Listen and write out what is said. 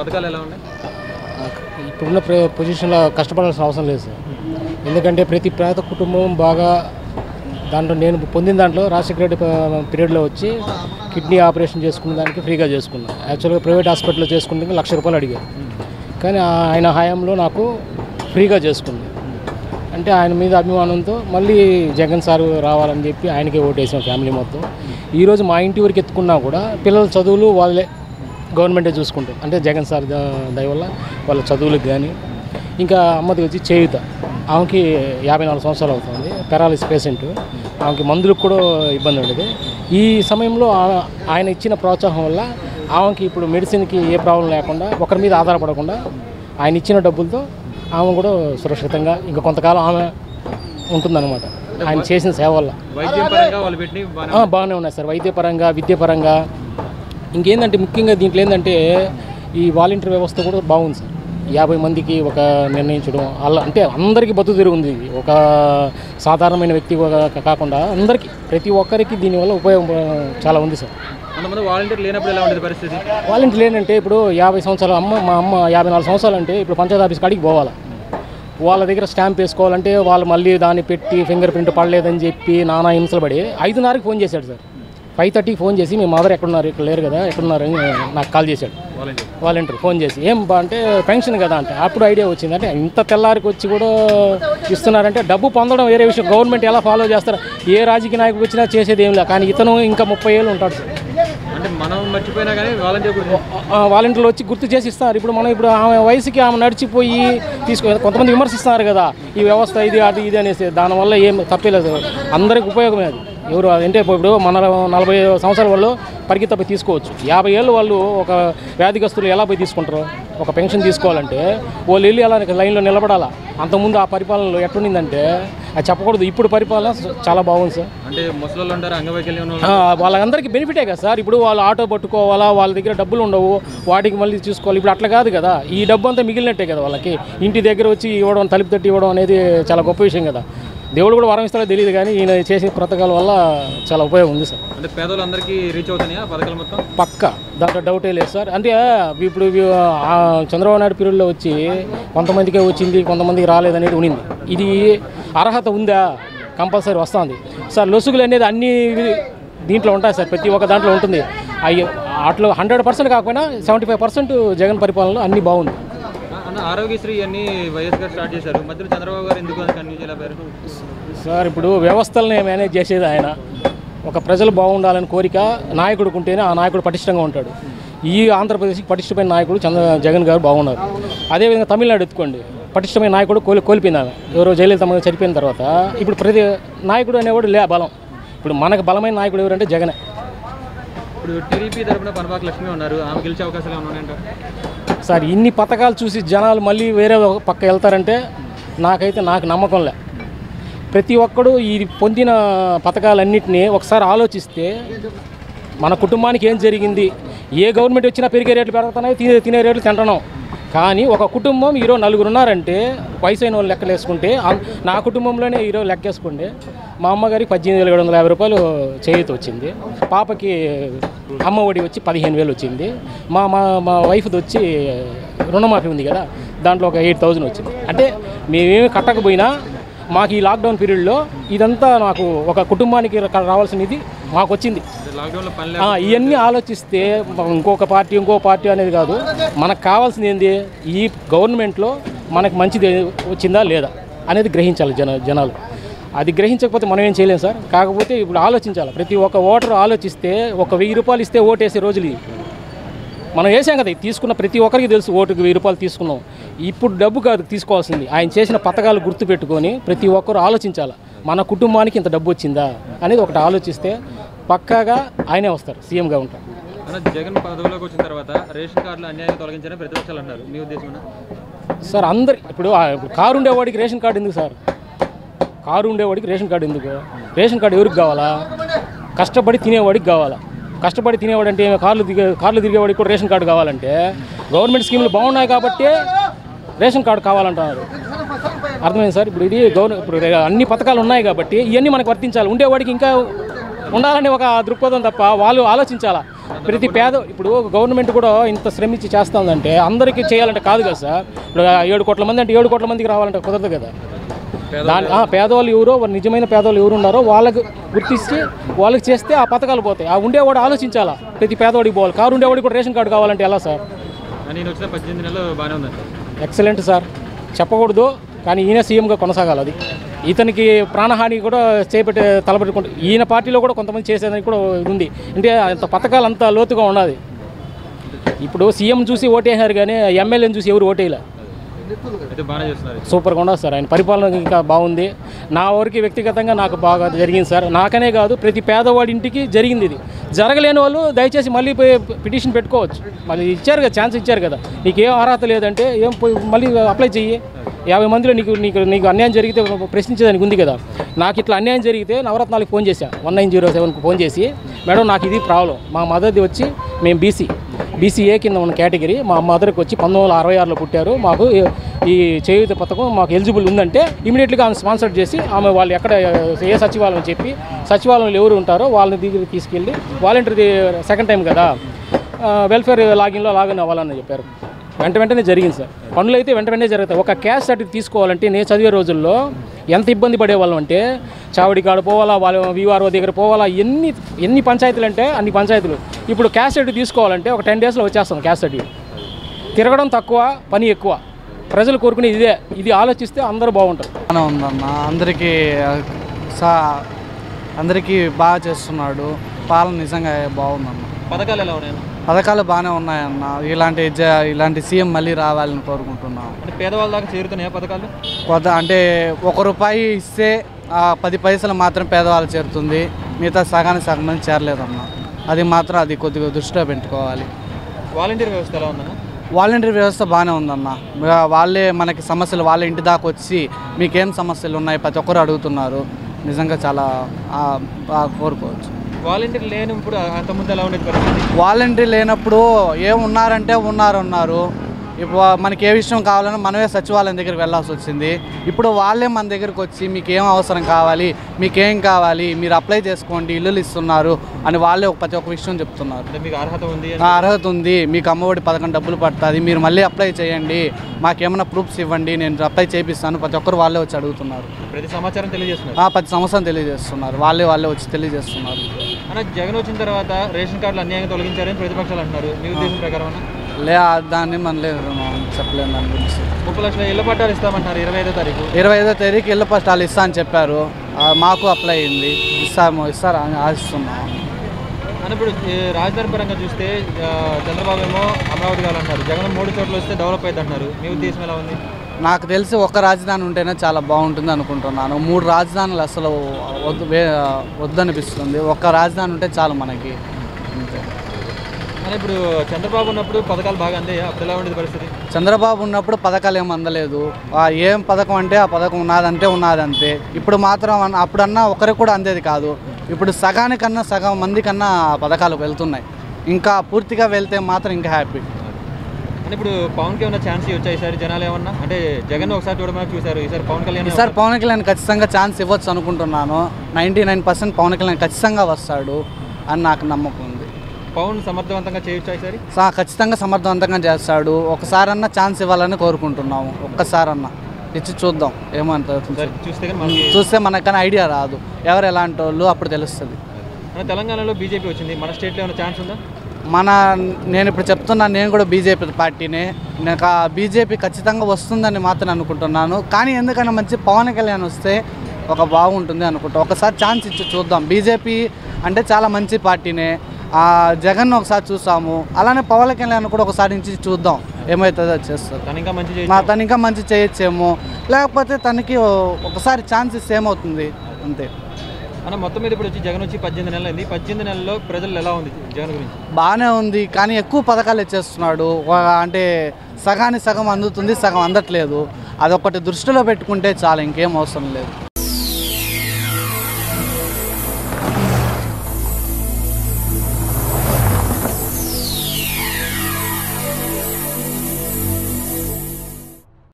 పథకాలు ఎలా ఉన్నాయి ఇప్పుడున్న ప్ర పొజిషన్లో కష్టపడాల్సిన అవసరం లేదు సార్ ఎందుకంటే ప్రతి పేద కుటుంబం బాగా దాంట్లో నేను పొందిన దాంట్లో రాజశేఖర రెడ్డి ప- పీరియడ్లో వచ్చి కిడ్నీ ఆపరేషన్ చేసుకున్న దానికి ఫ్రీగా చేసుకున్నాను యాక్చువల్గా ప్రైవేట్ హాస్పిటల్లో చేసుకుంటే లక్ష రూపాయలు అడిగారు కానీ ఆ- ఆయన హయాంలో నాకు ఫ్రీగా చేసుకుంది అంటే ఆయన మీద అభిమానంతో మళ్ళీ జగన్ సార్ రావాలని చెప్పి ఆయనకే ఓటేసాం ఫ్యామిలీ మొత్తం ఈరోజు మా ఇంటి వరకు ఎత్తుకున్నా కూడా పిల్లల చదువులు వాళ్ళే గవర్నమెంటే చూసుకుంటారు అంటే జగన్ సార్ ద- దయ వల్ల వాళ్ళ చదువులకు కానీ ఇంకా అమ్మది వచ్చి చేయుత ఆమెకి యాభై నాలుగు సంవత్సరాలు అవుతుంది పెరాలిస్ పేషెంట్ ఆమెకి మందులకు కూడా ఇబ్బంది ఉండేది ఈ సమయంలో ఆ- ఆయన ఇచ్చిన ప్రోత్సాహం వల్ల ఆమెకి ఇప్పుడు మెడిసిన్కి ఏ ప్రాబ్లం లేకుండా ఒకరి మీద ఆధారపడకుండా ఆయన ఇచ్చిన డబ్బులతో ఆమె కూడా సురక్షితంగా ఇంకా కొంతకాలం ఆమె ఉంటుందన్నమాట ఆయన చేసిన సేవ వల్ల వైద్యం పరంగా వాళ్ళు పెట్టి బాగానే ఆ, బాగానే ఉన్నాయి సార్ వైద్యపరంగా విద్యాపరంగా ఇంకేందంటే ముఖ్యంగా దీంట్లో ఏంటంటే ఈ వాలంటీర్ వ్యవస్థ కూడా బాగుంది సార్ యాభై మందికి ఒక నిర్ణయించడం అలా అంటే అందరికీ బతుకు తిరుగుంది ఇది ఒక సాధారణమైన వ్యక్తి ఒక- కాకుండా అందరికీ ప్రతి ఒక్కరికి దీనివల్ల ఉపయోగం చాలా ఉంది సార్ కొంతమంది వాలంటీర్ లేనప్పుడు ఎలా ఉండేది పరిస్థితి వాలంటీర్ ఏంటంటే ఇప్పుడు యాభై సంవత్సరాల అమ్మ మా అమ్మ యాభై నాలుగు సంవత్సరాలు అంటే ఇప్పుడు పంచాయతీ ఆఫీస్ కాడికి పోవాలి వాళ్ళ దగ్గర స్టాంప్ వేసుకోవాలంటే వాళ్ళు మళ్ళీ దాన్ని పెట్టి ఫింగర్ ప్రింట్ పడలేదని చెప్పి నానా హింసలు పడి ఐదున్నరకి ఫోన్ చేశాడు సార్ ఫైవ్ థర్టీకి ఫోన్ చేసి మీ మదర్ ఎక్కడున్నారు ఇక్కడ లేరు కదా ఎక్కడున్నారు అని నాకు కాల్ చేశాడు వాలంటీర్ వాలంటీర్ ఫోన్ చేసి ఏం బా అంటే పెన్షన్ కదా అంటే అప్పుడు ఐడియా వచ్చింది అంటే ఇంత తెల్లారికి వచ్చి కూడా ఇస్తున్నారంటే డబ్బు పొందడం వేరే విషయం గవర్నమెంట్ ఎలా ఫాలో చేస్తారు ఏ రాజకీయ నాయకుడు వచ్చినా చేసేది ఏం లేదు కానీ ఇతను ఇంకా ముప్పై ఏళ్ళు ఉంటాడు సార్ అంటే మనం మర్చిపోయినా కానీ వాలంటీర్ గురించి ఆ వాలంటీర్లు వచ్చి గుర్తు చేసి ఇస్తారు ఇప్పుడు మనం ఇప్పుడు ఆమె వయసుకి ఆమె నడిచిపోయి తీసుకో కొంతమంది విమర్శిస్తున్నారు కదా ఈ వ్యవస్థ ఇది అది ఇది అనేసి దానివల్ల ఏం తప్పలేదు అందరికి ఉపయోగమే అది ఎవరు అంటే ఇప్పుడు మన నలభై సంవత్సరాల వాళ్ళు పరిగి తప్పి తీసుకోవచ్చు యాభై ఏళ్ళు వాళ్ళు ఒక వ్యాధిగ్రస్తులు ఎలా పోయి తీసుకుంటారు ఒక పెన్షన్ తీసుకోవాలంటే వాళ్ళు వెళ్ళి అలా లైన్లో నిలబడాలా అంతకుముందు ఆ పరిపాలనలో ఎట్లుండిందంటే అది చెప్పకూడదు ఇప్పుడు పరిపాలన చాలా బాగుంది సార్ అంటే ముసలి ఉంటారు అంగవైకల్యం ఉన్న ఆ, వాళ్ళందరికీ బెనిఫిటే కదా సార్ ఇప్పుడు వాళ్ళు ఆటో పట్టుకోవాలా వాళ్ళ దగ్గర డబ్బులు ఉండవు వాటికి మళ్ళీ చూసుకోవాలి ఇప్పుడు అట్లా కాదు కదా ఈ డబ్బు అంతా మిగిలినట్టే కదా వాళ్ళకి ఇంటి దగ్గర వచ్చి ఇవ్వడం తలుపు తట్టి ఇవ్వడం అనేది చాలా గొప్ప విషయం కదా దేవుడు కూడా వరం ఇస్తాడో తెలియదు కానీ ఈయన చేసే పథకాల వల్ల చాలా ఉపయోగం ఉంది సార్ అంటే పేదవాళ్ళందరికీ రీచ్ అవుతున్నాయా పథకాలు మొత్తం పక్క దాంట్లో డౌటే లేదు సార్ అంటే ఇప్పుడు ఇవి, ఆ, చంద్రబాబు నాయుడు పీరియడ్లో వచ్చి కొంతమందికే వచ్చింది కొంతమందికి రాలేదనేది ఉనింది ఇది అర్హత ఉందా కంపల్సరీ వస్తుంది సార్ లొసుగులు అనేది అన్ని వి- దీంట్లో ఉంటాయి సార్ ప్రతి ఒక్క దాంట్లో ఉంటుంది అయ్యి అట్లా హండ్రెడ్ పర్సెంట్ కాకపోయినా సెవెంటీ ఫైవ్ పర్సెంట్ జగన్ పరిపాలనలో అన్నీ బాగుంది అన్న ఆరోగ్యశ్రీ అన్ని వైఎస్ గారు స్టార్ట్ చేశారు మధ్యలో చంద్రబాబు గారు ఎందుకు అని కన్విన్స్ చేయలేపారు సార్ ఇప్పుడు వ్యవస్థల్ని మేనేజ్ చేసేది ఆయన ఒక ప్రజలు బాగుండాలని కోరిక నాయకుడికి ఉంటేనే ఆ నాయకుడు పటిష్టంగా ఉంటాడు ఈ ఆంధ్రప్రదేశ్కి పటిష్టమైన నాయకుడు చంద్ర జగన్ గారు బాగున్నారు అదేవిధంగా తమిళనాడు ఎత్తుకోండి పటిష్టమైన నాయకుడు కోలి కోల్పోయింది ఆమె ఎవరో జయలలిత గారు చనిపోయిన తర్వాత ఇప్పుడు ప్రతి నాయకుడు అనేవాడు లే బలం ఇప్పుడు మనకు బలమైన నాయకుడు ఎవరంటే జగనే ఇప్పుడు టీడీపీ తరపున పనబాక లక్ష్మి ఉన్నారు ఆమె గెలిచే అవకాశాలు ఏమైనా ఉన్నాయంటారు సార్ ఇన్ని పథకాలు చూసి జనాలు మళ్ళీ వేరే ఒక పక్క వెళ్తారంటే నాకైతే నాకు నమ్మకం లే ప్రతి ఒక్కడు ఈ పొందిన పథకాలన్నింటినీ ఒకసారి ఆలోచిస్తే మన కుటుంబానికి ఏం జరిగింది ఏ గవర్నమెంట్ వచ్చినా పెరిగే రేట్లు పెరుగుతున్నాయి తినే తినే రేట్లు తింటున్నాం కానీ ఒక కుటుంబం ఈరోజు నలుగురు ఉన్నారంటే వయసు అయిన వాళ్ళు లెక్కలు వేసుకుంటే అం- నా కుటుంబంలోనే ఈరోజు లెక్కేసుకోండి మా అమ్మగారికి పద్దెనిమిది వేల ఏడు వందల యాభై రూపాయలు చేయూత వచ్చింది పాపకి అమ్మ ఒడి వచ్చి పదిహేను వేలు వచ్చింది మా మా మా వైఫ్ది వచ్చి రుణమాఫీ ఉంది కదా దాంట్లో ఒక ఎయిట్ థౌజండ్ వచ్చింది అంటే మేమేమి కట్టకపోయినా మాకు ఈ లాక్డౌన్ పీరియడ్లో ఇదంతా నాకు ఒక కుటుంబానికి రా- రావాల్సిన ఇది మాకు వచ్చింది అంటే లాక్డౌన్లో పని ఆ, ఇవన్నీ ఆలోచిస్తే మ- ఇంకొక పార్టీ ఇంకో పార్టీ అనేది కాదు మనకు కావాల్సింది ఏంది ఈ గవర్నమెంట్లో మనకు మంచిది వచ్చిందా లేదా అనేది గ్రహించాలి జన జనాలు అది గ్రహించకపోతే మనం ఏం చేయలేం సార్ కాకపోతే ఇప్పుడు ఆలోచించాలి ప్రతి ఒక్క ఓటరు ఆలోచిస్తే ఒక వెయ్యి రూపాయలు ఇస్తే ఓటేసే రోజులు ఇవి. మనం వేసాం కదా ఇది తీసుకున్న ప్రతి ఒక్కరికి తెలుసు ఓటుకి వెయ్యి రూపాయలు తీసుకున్నాం ఇప్పుడు డబ్బు కాదు తీసుకోవాల్సింది ఆయన చేసిన పథకాలు గుర్తుపెట్టుకొని ప్రతి ఒక్కరు ఆలోచించాలి మన కుటుంబానికి ఇంత డబ్బు వచ్చిందా అనేది ఒకటి ఆలోచిస్తే పక్కాగా ఆయనే వస్తారు సీఎంగా ఉంటారు అన్న జగన్ పదవిలోకి వచ్చిన తర్వాత రేషన్ కార్డులు అన్యాయంగా తొలగించారని ప్రతిపక్షాలు అంటారు మీ ఉద్దేశం సార్ అందరి ఇప్పుడు ఆ ఇప్పుడు కారు ఉండేవాడికి రేషన్ కార్డు ఎందుకు సార్ కారు ఉండేవాడికి రేషన్ కార్డు ఎందుకు రేషన్ కార్డు ఎవరికి కావాలా కష్టపడి తినేవాడికి కావాలా కష్టపడి తినేవాడు అంటే ఏమి కార్లు దిగే కార్లు తిరిగేవాడికి కూడా రేషన్ కార్డు కావాలంటే గవర్నమెంట్ స్కీములు బాగున్నాయి కాబట్టి రేషన్ కార్డు కావాలంటున్నారు అర్థమైంది సార్ ఇప్పుడు ఇది గవర్న ఇప్పుడు రే- అన్ని పథకాలు ఉన్నాయి కాబట్టి ఇవన్నీ మనకు వర్తించాలి ఉండేవాడికి ఇంకా ఉండాలని ఒక దృక్పథం తప్ప వాళ్ళు ఆలోచించాలా ప్రతి పేద ఇప్పుడు గవర్నమెంట్ కూడా ఇంత శ్రమించి చేస్తుందంటే అందరికీ చేయాలంటే కాదు కదా సార్ ఇప్పుడు ఆ ఏడు కోట్ల మంది అంటే ఏడు కోట్ల మందికి రావాలంటే కుదరదు కదా దాని ఆ, పేదవాళ్ళు ఎవరో వారు నిజమైన పేదవాళ్ళు ఎవరు ఉన్నారో వాళ్ళకి గుర్తించి వాళ్ళకి చేస్తే ఆ పథకాలు పోతాయి ఆ ఉండేవాడు ఆలోచించాలా ప్రతి పేదవాడికి పోవాలి కారు ఉండేవాడికి కూడా రేషన్ కార్డు కావాలంటే ఎలా సార్ నేను వచ్చిన పద్దెనిమిది నెలలు బాగానే ఉందండి ఎక్సలెంట్ సార్ చెప్పకూడదు కానీ ఈయన సీఎంగా కొనసాగాలి అది ఇతనికి ప్రాణహాని కూడా చేపట్టి తలపెట్టుకుంటు ఈయన పార్టీలో కూడా కొంతమంది చేసేదానికి కూడా ఇది ఉంది అంటే అంత పథకాలు అంత లోతుగా ఉన్నది ఇప్పుడు సీఎం చూసి ఓటేసారు కానీ ఎమ్మెల్యేని చూసి ఎవరు ఓటేయలే అయితే బాగానే చేస్తున్నారు సూపర్గా ఉండదు సార్ ఆయన పరిపాలన ఇంకా బాగుంది నా వరకు వ్యక్తిగతంగా నాకు బాగా జరిగింది సార్ నాకనే కాదు ప్రతి పేదవాడి ఇంటికి జరిగింది ఇది జరగలేని వాళ్ళు దయచేసి మళ్ళీ పోయి పిటిషన్ పెట్టుకోవచ్చు మళ్ళీ ఇచ్చారు కదా ఛాన్స్ ఇచ్చారు కదా నీకు ఏం అర్హత లేదంటే ఏం పోయి మళ్ళీ అప్లై చెయ్యి యాభై మందిలో నీకు నీకు నీకు అన్యాయం జరిగితే ప్రశ్నించేదానికి ఉంది కదా నాకు ఇట్లా అన్యాయం జరిగితే నవరత్నాలకు ఫోన్ చేశా వన్ నైన్ జీరో సెవెన్కి ఫోన్ చేసి మేడం నాకు ఇది ప్రాబ్లం మా మదర్ది వచ్చి మేము బీసీ బీసీఏ కింద ఉన్న కేటగిరీ మా మదర్కి వచ్చి పంతొమ్మిది వందల అరవై ఆరులో పుట్టారు మాకు ఈ- ఈ చేయూత పథకం మాకు ఎలిజిబుల్ ఉందంటే ఇమీడియట్గా ఆమె స్పాన్సర్ చేసి ఆమె వాళ్ళు ఎక్కడ ఏ సచివాలయం చెప్పి సచివాలయంలో ఎవరు ఉంటారో వాళ్ళని దగ్గర తీసుకెళ్ళి వాలంటీర్ సెకండ్ టైం కదా ఆ, వెల్ఫేర్ లాగిన్లో లాగిన్ అవ్వాలని చెప్పారు వెంట వెంటనే జరిగింది సార్ పనులు అయితే వెంట వెంటనే జరుగుతాయి ఒక క్యాష్ సర్టిఫికేట్ తీసుకోవాలంటే నేను చదివే రోజుల్లో ఎంత ఇబ్బంది పడేవాళ్ళం అంటే చావడి కాడ పోవాలా వాళ్ళ విఆర్ఓ దగ్గర పోవాలా ఎన్ని ఎన్ని పంచాయతీలు అంటే అన్ని పంచాయతీలు ఇప్పుడు క్యాష్ సర్టిఫికేట్ తీసుకోవాలంటే ఒక టెన్ డేస్లో వచ్చేస్తాం క్యాష్ సర్టిఫికేట్ తిరగడం తక్కువ పని ఎక్కువ ప్రజలు కోరుకునేది ఇదే ఇది ఆలోచిస్తే అందరూ బాగుంటారు బాగానే ఉందన్న అందరికీ ఆ, సా అందరికీ బాగా చేస్తున్నాడు పాలన నిజంగా బాగుందన్న పథకాలు ఎలా ఉన్నాయి పథకాలు బాగానే ఉన్నాయన్న ఇలాంటి జ- ఇలాంటి సీఎం మళ్ళీ రావాలని కోరుకుంటున్నాం అంటే పేదవాళ్ళ దాకా చేరుతున్నాయా పథకాలు కొత్త అంటే ఒక రూపాయి ఇస్తే ఆ పది పైసలు మాత్రం పేదవాళ్ళు చేరుతుంది మిగతా సగానికి సగం మంది చేరలేదన్న అది మాత్రం అది కొద్దిగా దృష్టిలో పెట్టుకోవాలి వాలంటీర్ వ్యవస్థ ఎలా ఉందన్న వాలంటీర్ వ్యవస్థ బాగానే ఉందన్న వా- వాళ్ళే మనకి సమస్యలు వాళ్ళ ఇంటి దాకా వచ్చి మీకేం సమస్యలు ఉన్నాయి ప్రతి ఒక్కరు అడుగుతున్నారు నిజంగా చాలా ఆ, బాగా కోరుకోవచ్చు వాలంటీర్ లేని ఇప్పుడు అంతకుముందు ఎలా ఉండేది పరిస్థితి వాలంటీర్ లేనప్పుడు ఏం ఉన్నారంటే ఉన్నారు ఉన్నారు ఇప్పుడు మనకి ఏ విషయం కావాలన్నా మనమే సచివాలయం దగ్గరికి వెళ్ళాల్సి వచ్చింది ఇప్పుడు వాళ్ళే మన దగ్గరికి వచ్చి మీకు ఏం అవసరం కావాలి మీకేం కావాలి మీరు అప్లై చేసుకోండి ఇల్లులు ఇస్తున్నారు అని వాళ్ళే ఒక ప్రతి ఒక్క విషయం చెప్తున్నారు అంటే మీకు అర్హత ఉంది అని నా అర్హత ఉంది మీకు అమ్మఒడి పథకం డబ్బులు పడుతుంది మీరు మళ్ళీ అప్లై చేయండి మాకేమైనా ప్రూఫ్స్ ఇవ్వండి నేను అప్లై చేపిస్తాను ప్రతి ఒక్కరు వాళ్ళే వచ్చి అడుగుతున్నారు ప్రతి సమాచారం తెలియజేస్తున్నారు ఆ ప్రతి సంవత్సరం తెలియజేస్తున్నారు వాళ్ళే వాళ్ళే వచ్చి తెలియజేస్తున్నారు అన్న జగన్ వచ్చిన తర్వాత రేషన్ కార్డులు అన్యాయంగా తొలగించారని ప్రతిపక్షాలు అంటున్నారు మీ ఉద్దేశం ప్రకారం అన్న లే దాన్ని మనం లేదు మనం చెప్పలేము దాని గురించి ముప్పై లక్షల ఇళ్ల పట్టాలు ఇస్తామంటున్నారు ఇరవై ఐదో తారీఖు ఇరవై ఐదో తేదీకి ఇళ్ళ పట్టాలు ఇస్తా అని చెప్పారు ఆ, మాకు అప్లై అయింది ఇస్తాము ఇస్తారు అని ఆశిస్తున్నాం అని ఇప్పుడు ఈ రాజధాని పరంగా చూస్తే ఆ, చంద్రబాబు ఏమో అమరావతి కావాలన్నారు జగన్ మూడు చోట్ల వస్తే డెవలప్ అవుతుంది అంటున్నారు మీ ఉద్దేశం ఎలా ఉంది నాకు తెలిసి ఒక్క రాజధాని ఉంటేనే చాలా బాగుంటుంది అనుకుంటున్నాను మూడు రాజధానులు అసలు వద్దు వే వద్దనిపిస్తుంది ఒక్క రాజధాని ఉంటే చాలు మనకి అంతే అని ఇప్పుడు చంద్రబాబు ఉన్నప్పుడు పథకాలు బాగా అందాయా అప్పుడు ఎలా ఉండేది పరిస్థితి చంద్రబాబు ఉన్నప్పుడు పథకాలు ఏం అందలేదు ఆ ఏం పథకం అంటే ఆ పథకం ఉన్నదంటే ఉన్నదంతే ఇప్పుడు మాత్రం అన్న- అప్పుడన్నా ఒకరికి కూడా అందేది కాదు ఇప్పుడు సగానికన్నా సగం మంది కన్నా ఆ పథకాలు వెళ్తున్నాయి ఇంకా పూర్తిగా వెళ్తే మాత్రం ఇంకా హ్యాపీ అని ఇప్పుడు పవన్కి ఏమైనా ఛాన్స్ ఇవ్వచ్చా ఈసారి జనాలు ఏమన్నా అంటే జగన్ ఒకసారి చూడమని చూశారు ఈసారి పవన్ కళ్యాణ్ ఈసారి పవన్ కళ్యాణ్ ఖచ్చితంగా ఛాన్స్ ఇవ్వచ్చు అనుకుంటున్నాను ninety nine percent Pawan Kalyan ఖచ్చితంగా వస్తాడు అని నాకు నమ్మకం ఉంది పవన్ సమర్థవంతంగా చేయొచ్చా ఈసారి సా- ఖచ్చితంగా సమర్థవంతంగా చేస్తాడు ఒకసారన్నా ఛాన్స్ ఇవ్వాలని కోరుకుంటున్నాము ఒక్కసారన్నా ఇచ్చి చూద్దాం ఏమంటారు ఒకసారి చూస్తే కానీ మనకి చూస్తే మనకన్నా ఐడియా రాదు ఎవరు ఎలాంటి వాళ్ళు అప్పుడు తెలుస్తుంది మన తెలంగాణలో బీజేపీ వచ్చింది మన స్టేట్లో ఏమైనా ఛాన్స్ ఉందా మన నేను ఇప్పుడు చెప్తున్నాను నేను కూడా బీజేపీ పార్టీనే నాకు ఆ బీజేపీ ఖచ్చితంగా వస్తుందని మాత్రం అనుకుంటున్నాను కానీ ఎందుకన్నా మంచి పవన్ కళ్యాణ్ వస్తే ఒక బాగుంటుంది అనుకుంటా ఒకసారి ఛాన్స్ ఇచ్చి చూద్దాం బీజేపీ అంటే చాలా మంచి పార్టీనే ఆ జగన్ ఒకసారి చూసాము అలానే పవన్ కళ్యాణ్ కూడా ఒకసారి నుంచి చూద్దాం ఏమవుతుందో అది చేస్తారు తను ఇంకా మంచి మా చేయొచ్చు తను ఇంకా మంచి చేయొచ్చేమో లేకపోతే తనకి ఓ- ఒకసారి ఛాన్స్ ఇస్తే ఏమవుతుంది అంతే మన మొత్తం మీద ఇప్పుడు వచ్చి జగన్ వచ్చి పద్దెనిమిది నెలలు అయింది పద్దెనిమిది నెలల్లో ప్రజలు ఎలా ఉంది జగన్ గురించి బాగానే ఉంది కానీ ఎక్కువ పథకాలు ఇచ్చేస్తున్నాడు ఒక- అంటే సగానికి సగం అందుతుంది సగం అందట్లేదు అదొకటి దృష్టిలో పెట్టుకుంటే చాలా ఇంకేం అవసరం లేదు